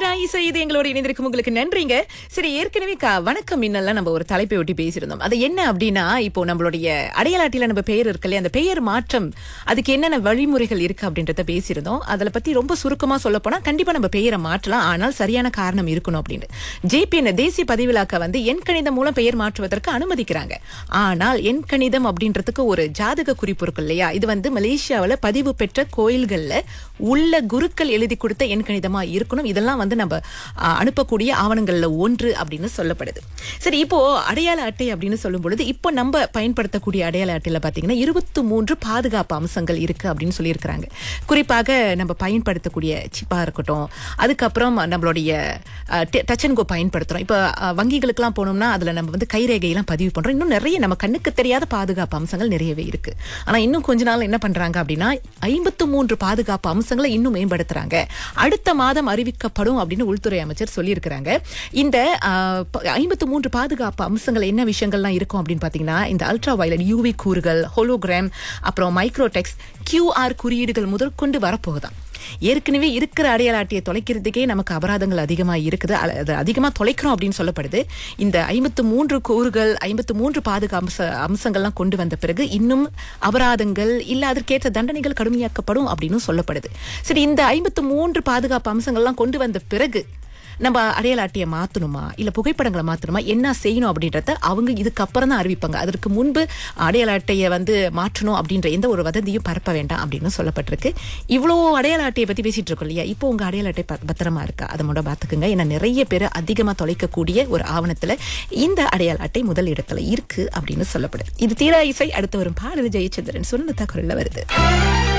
தீரா இசை இது எங்களோட இணைந்திருக்கும் உங்களுக்கு நன்றிங்க சரி ஏற்கனவே க- வணக்கம் இன்னெல்லாம் நம்ம ஒரு தலைப்பை ஒட்டி பேசியிருந்தோம் அது என்ன அப்படின்னா இப்போ நம்மளுடைய அடையாளாட்டில நம்ம பெயர் இருக்கு இல்லையா அந்த பெயர் மாற்றம் அதுக்கு என்னென்ன வழிமுறைகள் இருக்கு அப்படின்றத பேசியிருந்தோம் அதுல பத்தி ரொம்ப சுருக்கமா சொல்ல போனா கண்டிப்பா நம்ம பெயரை மாற்றலாம் ஆனால் சரியான காரணம் இருக்கணும் அப்படின்னு ஜேபிஎன் தேசிய பதிவிலாக்க வந்து எண் கணிதம் மூலம் பெயர் மாற்றுவதற்கு அனுமதிக்கிறாங்க ஆனால் எண் கணிதம் அப்படின்றதுக்கு ஒரு ஜாதக குறிப்பு இருக்கு இல்லையா இது வந்து மலேசியாவுல பதிவு பெற்ற கோயில்கள்ல உள்ள குருக்கள் எழுதி கொடுத்த எண் கணிதமா இருக்கணும் இதெல்லாம் வந்து நம்ம ஆ, அனுப்பக்கூடிய ஆவணங்கள்ல ஒன்று அப்படின்னு சொல்லப்படுது சரி இப்போ அடையாள அட்டை அப்படின்னு சொல்லும் பொழுது இப்போ நம்ம பயன்படுத்தக்கூடிய அடையாள அட்டையில பாத்தீங்கன்னா இருபத்தி மூன்று பாதுகாப்பு அம்சங்கள் இருக்கு அப்படின்னு சொல்லியிருக்கிறாங்க குறிப்பாக நம்ம பயன்படுத்தக்கூடிய சிப்பா இருக்கட்டும் அதுக்கப்புறம் நம்மளுடைய டச் அண்ட் கோ பயன்படுத்துறோம் இப்போ வங்கிகளுக்கெல்லாம் போனோம்னா அதுல நம்ம வந்து கைரேகையெல்லாம் பதிவு பண்றோம் இன்னும் நிறைய நம்ம கண்ணுக்கு தெரியாத பாதுகாப்பு அம்சங்கள் நிறையவே இருக்கு ஆனா இன்னும் கொஞ்ச நாள் என்ன பண்றாங்க அப்படின்னா ஐம்பத்து மூன்று பாதுகாப்பு அம்சங்களை இன்னும் மேம்படுத்துறாங்க அடுத்த மாதம் அறிவிக்கப்படும் அப்படின்னு உள்துறை அமைச்சர் சொல்லியிருக்கிறாங்க இந்த ஐம்பத்து மூன்று பாதுகாப்பு அம்சங்கள் என்ன விஷயங்கள்லாம் இருக்கும் அப்படின்னு பாத்தீங்கன்னா இந்த அல்ட்ரா வயலட் யூவி கூறுகள் ஹோலோகிராம் அப்புறம் மைக்ரோடெக்ஸ் கியூஆர் குறியீடுகள் முதற்கொண்டு வரப்போகுதாம் ஏற்கனவே இருக்கிற அடையாள அட்டையை தொலைக்கிறதுக்கே நமக்கு அபராதங்கள் அதிகமா இருக்குது அல- அது அதிகமா தொலைக்கிறோம் அப்படின்னு சொல்லப்படுது இந்த ஐம்பத்து மூன்று கூறுகள் ஐம்பத்து மூன்று பாதுகா அம்ச அம்சங்கள்லாம் கொண்டு வந்த பிறகு இன்னும் அபராதங்கள் இல்ல அதற்கேற்ற தண்டனைகள் கடுமையாக்கப்படும் அப்படின்னு சொல்லப்படுது சரி இந்த ஐம்பத்து மூன்று பாதுகாப்பு அம்சங்கள்லாம் கொண்டு வந்த பிறகு நம்ம அடையாள அட்டையை மாத்தணுமா இல்ல புகைப்படங்களை மாத்தணுமா என்ன செய்யணும் அப்படின்றத அவங்க இதுக்கப்புறம் தான் அறிவிப்பாங்க அதற்கு முன்பு அடையாள அட்டையை வந்து மாற்றணும் அப்படின்ற எந்த ஒரு வதந்தியும் பரப்ப வேண்டாம் அப்படின்னு சொல்லப்பட்டிருக்கு இவ்வளோ அடையாள அட்டையை பத்தி பேசிட்டு இருக்கோம் இல்லையா இப்போ உங்க அடையாள அட்டை ப- பத்திரமா இருக்கா அதை மட்டும் பாத்துக்குங்க ஏன்னா நிறைய பேர் அதிகமா தொலைக்கக்கூடிய ஒரு ஆவணத்துல இந்த அடையாள அட்டை முதல் இடத்துல இருக்கு அப்படின்னு சொல்லப்படுது இது தீரா இசை அடுத்து வரும் பாடல் ஜெயச்சந்திரன் சுனந்தா குரல்ல வருது